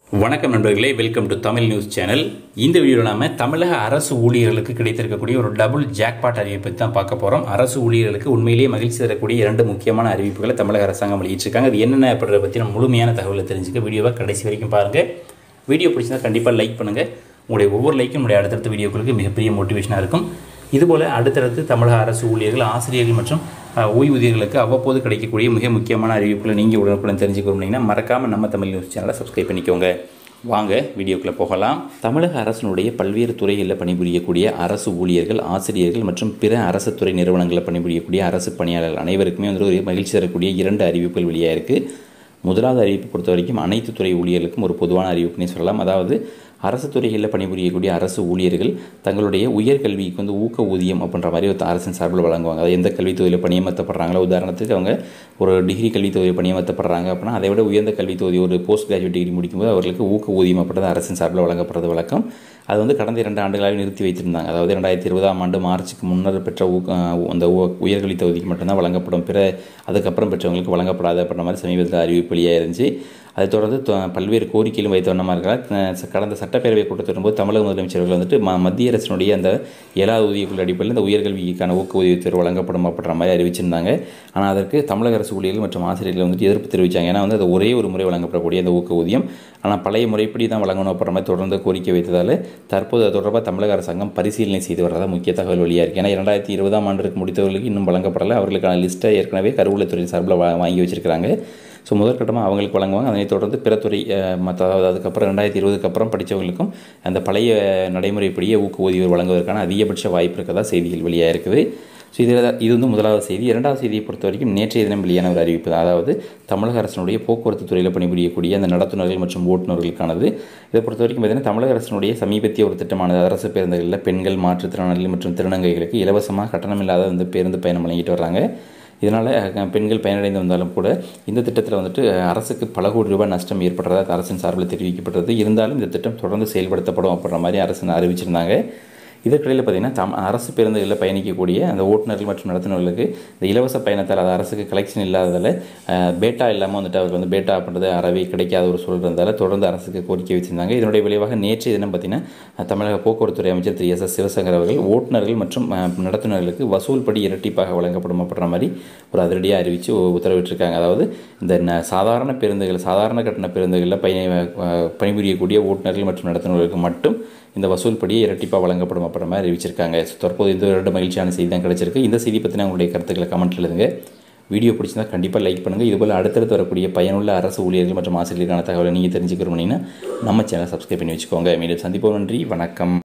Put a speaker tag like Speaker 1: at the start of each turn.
Speaker 1: வணக்கம் நண்பர்களே welcome to Tamil news channel இந்த வீடியோவில் நாம தமிழக அரசு ஊழியர்களுக்கு கிடைத்திருக்கக்கூடிய ஒரு டபுள் ஜாக்பாட் அறிவிப்பை தான் பார்க்க போகிறோம் அரசு ஊழியர்களுக்கு உண்மையிலேயே மகிழ்ச்சி தரக்கூடிய இரண்டு முக்கியமான அறிவிப்புகளை தமிழக அரசாங்கம் வெளியிட்டிருக்காங்க அது என்னென்ன அப்படின்றத பற்றி நம்ம முழுமையான தகவலை தெரிஞ்சுக்க வீடியோவை கடைசி வரைக்கும் பாருங்கள் வீடியோ பிடிச்சிருந்தா கண்டிப்பாக லைக் பண்ணுங்கள் உங்களுடைய ஒவ்வொரு லைக்கும் உங்களுடைய அடுத்தடுத்த வீடியோக்களுக்கு மிகப்பெரிய மோட்டிவேஷனாக இருக்கும் இதுபோல் அடுத்தடுத்து தமிழக அரசு ஊழியர்கள் ஆசிரியர்கள் மற்றும் அஹ், ஓய்வூதியர்களுக்கு அவ்வப்போது கிடைக்கக்கூடிய மிக முக்கியமான அறிவிப்புகளை நீங்கள் உடனுக்குடன் தெரிஞ்சுக்கணும்னா மறக்காமல் நம்ம தமிழ் நியூஸ் சேனலை சப்ஸ்கிரைப் பண்ணிக்கோங்க வாங்க வீடியோக்குள்ளே போகலாம் தமிழக அரசினுடைய பல்வேறு துறைகளில் பணிபுரியக்கூடிய அரசு ஊழியர்கள் ஆசிரியர்கள் மற்றும் பிற அரசு துறை நிறுவனங்களில் பணிபுரியக்கூடிய அரசு பணியாளர்கள் அனைவருக்குமே வந்து ஒரு மகிழ்ச்சி தரக்கூடிய இரண்டு அறிவிப்புகள் வெளியாக இருக்குது முதலாவது அறிவிப்பு பொறுத்த வரைக்கும் அனைத்து துறை ஊழியர்களுக்கும் ஒரு பொதுவான அறிவிப்புனே சொல்லலாம் அதாவது அரசு துறைகளில் பணிபுரியக்கூடிய அரசு ஊழியர்கள் தங்களுடைய உயர்கல்விக்கு வந்து ஊக்க ஊதியம் அப்படின்ற மாதிரி ஒரு அரசின் சார்பில் வழங்குவாங்க அதாவது எந்த கல்வித்தொகையில் பணியமர்த்தப்படுறாங்களோ உதாரணத்துக்கு அவங்க ஒரு டிகிரி கல்வித்தொகையில் பணியமர்த்தப்படுறாங்க அப்படின்னா அதை விட உயர்ந்த கல்வித்தொகை ஒரு போஸ்ட் கிராஜுவேட் டிகிரி முடிக்கும்போது அவர்களுக்கு ஊக்க ஊதியம் அப்படின்றது அரசின் சார்பில் வழங்கப்படுறது வழக்கம் அது வந்து கடந்த இரண்டு ஆண்டுகளாக நிறுத்தி வைத்திருந்தாங்க அதாவது ரெண்டாயிரத்தி இருபதாம் ஆண்டு மார்ச்சுக்கு முன்னர் பெற்ற ஊக்க அந்த உ- உயர்கல்வி தொகுதிக்கு மட்டும்தான் வழங்கப்படும் பிற அதுக்கப்புறம் பெற்றவங்களுக்கு வழங்கப்படாது அப்படின்ற மாதிரி சமீபத்தில் அறிவிப்பு வெளியாக இருந்துச்சு அதைத் தொடர்ந்து தொ- பல்வேறு கோரிக்கைகளும் வைத்த வண்ணமாக இருக்கிறார் அஹ் ச- கடந்த சட்டப்பேரவை கூட்டத்தின் போது தமிழக முதலமைச்சர்கள் வந்துட்டு ம மத்திய அரசினுடைய அந்த ஏழாவது ஊதியக்குழு அடிப்படையில் இந்த உயர்கல்விக்கான ஊக்க உதவித்தொகை வழங்கப்படும் அப்படின்ற மாதிரி அறிவிச்சிருந்தாங்க ஆனால் அதற்கு தமிழக அரசு ஊழியர்கள் மற்றும் ஆசிரியர்கள் வந்துட்டு எதிர்ப்பு தெரிவித்தாங்க ஏன்னா வந்து அது ஒரே ஒரு முறை வழங்கப்படக்கூடிய அந்த ஊக்க ஊதியம் ஆனால் பழைய முறைப்படி தான் வழங்கணும் அப்படின்ற மாதிரி தொடர்ந்து கோரிக்கை வைத்ததால் தற்போது அது தொடர்பாக தமிழக அரசாங்கம் பரிசீலனை செய்து வர்றதா முக்கிய தகவல் வெளியாக இருக்குது ஏன்னா இரண்டாயிரத்தி இருபதாம் ஆண்டுக்கு முடித்தவர்களுக்கு இன்னும் வழங்கப்படலை அவர்களுக்கான லிஸ்ட்டை ஏற்கனவே கருவூலத்துறை சார்பில் வா- வாங்கி வச்சிருக்காங்க ஸோ முதற்கட்டமாக அவங்களுக்கு வழங்குவாங்க அதனைத் தொடர்ந்து பிற துறை அஹ், மற்ற அதாவது அதுக்கப்புறம் ரெண்டாயிரத்தி இருபதுக்கு அப்புறம் படித்தவங்களுக்கும் அந்த பழைய நடைமுறைப்படியே ஊக்க ஊதியம் வழங்குவதற்கான அதிகபட்ச வாய்ப்பு இருக்கதா செய்திகள் வெளியாக இருக்குது ஸோ இதில் தான் இது வந்து முதலாவது செய்தி இரண்டாவது செய்தியை பொறுத்த வரைக்கும் நேற்றைய தினம் வெளியான ஒரு அறிவிப்பு தான் அதாவது தமிழக அரசினுடைய போக்குவரத்து துறையில் பணிபுரியக்கூடிய அந்த நடத்துனர்கள் மற்றும் ஓட்டுநர்களுக்கானது இதை பொறுத்த வரைக்கும் பார்த்தீங்கன்னா தமிழக அரசினுடைய சமீபத்திய ஒரு திட்டமானது அரசு பேருந்துகளில் பெண்கள் மாற்றுத்திறனாளிகள் மற்றும் திருநங்கைகளுக்கு இலவசமாக கட்டணமில்லாத வந்து பேருந்து பயணம் வழங்கிட்டு வர்றாங்க இதனால் அஹ், பெண்கள் பயனடைந்து வந்தாலும் கூட இந்த திட்டத்தில் வந்துட்டு அஹ், அரசுக்கு பல கோடி ரூபாய் நஷ்டம் ஏற்படுறதா அரசின் சார்பில் தெரிவிக்கப்பட்டது இருந்தாலும் இந்த திட்டம் தொடர்ந்து செயல்படுத்தப்படும் அப்படின்ற மாதிரி அரசு அறிவிச்சிருந்தாங்க இதற்கிடையில் பார்த்தீங்கன்னா தம் அரசு பேருந்துகளில் பயணிக்கக்கூடிய அந்த ஓட்டுநர்கள் மற்றும் நடத்துனர்களுக்கு இந்த இலவச பயணத்தால் அது அரசுக்கு கலெக்ஷன் இல்லாததால் அஹ், பேட்டா இல்லாமல் வந்துட்டு அவருக்கு வந்து பேட்டா அப்படின்றது அறவே கிடைக்காத ஒரு சூழல் இருந்ததால் தொடர்ந்து அரசுக்கு கோரிக்கை வச்சிருந்தாங்க இதனுடைய விளைவாக நேற்றைய தினம் பார்த்தீங்கன்னா அஹ், தமிழக போக்குவரத்துறை அமைச்சர் திரு எஸ் எஸ் சிவசங்கர் அவர்கள் ஓட்டுநர்கள் மற்றும் அஹ், நடத்துனர்களுக்கு வசூல் படி இரட்டிப்பாக வழங்கப்படும் அப்படின்ற மாதிரி ஒரு அதிரடியாக அறிவித்து உத்தரவிட்டிருக்காங்க அதாவது இந்த ந- சாதாரண பேருந்துகள் சாதாரண கட்டண பேருந்துகளில் பயணி அஹ், பணிபுரியக்கூடிய ஓட்டுநர்கள் மற்றும் நடத்துனர்களுக்கு மட்டும் இந்த வசூல் படியே இரட்டிப்பாக வழங்கப்படும் அப்படின்ற மாதிரி அறிவிச்சிருக்காங்க ஸோ தற்போது இந்த ரெண்டு மகிழ்ச்சியான செய்தி தான் கிடைச்சிருக்கு இந்த செய்தி பற்றின உங்களுடைய கருத்துக்களை கமெண்ட்ல எழுதுங்க வீடியோ பிடிச்சிருந்தா கண்டிப்பாக லைக் பண்ணுங்கள் இதுபோல் அடுத்தடுத்து வரக்கூடிய பயனுள்ள அரசு ஊழியர்கள் மற்றும் ஆசிரியர்களுக்கான தகவலை நீங்கள் தெரிஞ்சுக்கணும்னா நம்ம சேனலை சப்ஸ்கிரைப் பண்ணி வச்சுக்கோங்க மீண்டும் சந்திப்போம் நன்றி வணக்கம்